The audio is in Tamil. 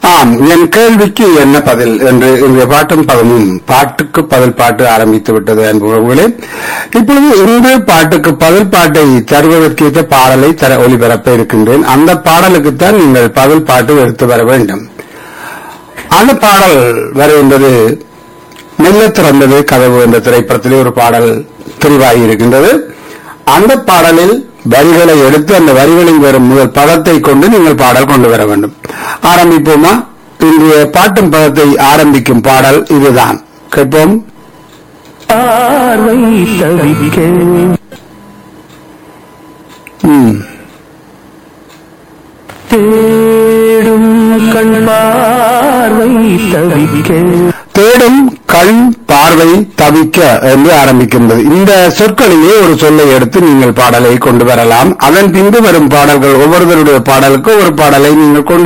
ஆம் என் கேள்விக்கு என்ன பதில் என்று இன்றைய பாட்டும் பதமும் பாட்டுக்கு பதில் பாட்டு ஆரம்பித்து விட்டது அன்புகளே இப்பொழுது இந்த பாட்டுக்கு பதில் பாட்டை தருவதற்கேற்ற பாடலை தர ஒளிபரப்ப இருக்கின்றேன் அந்த பாடலுக்குத்தான் நீங்கள் பதில் பாட்டு எடுத்து வர வேண்டும் அந்த பாடல் வருகின்றது மெல்ல திறந்தது கதவு என்ற திரைப்படத்திலே ஒரு பாடல் தெரிவாகி இருக்கின்றது அந்த பாடலில் வரிகளை எடுத்து அந்த வரிகளில் வரும் முதல் பதத்தை கொண்டு நீங்கள் பாடல் கொண்டு வர வேண்டும் ஆரம்பிப்போமா இன்றைய பாட்டும் பதத்தை ஆரம்பிக்கும் பாடல் இதுதான் கேட்போம் பார்வை தவிக்க ம். தேடும் கண் பார்வை தவிக்க தேடும் கண் பார்வை தவிக்க என்று ஆரம்பிக்கின்றது இந்த சொற்களிலே ஒரு சொல்லை எடுத்து நீங்கள் பாடலை கொண்டு வரலாம் அதன் பின்பு வரும் பாடல்கள் ஒவ்வொருவருடைய பாடலுக்கு ஒரு பாடலை நீங்கள் கொண்டு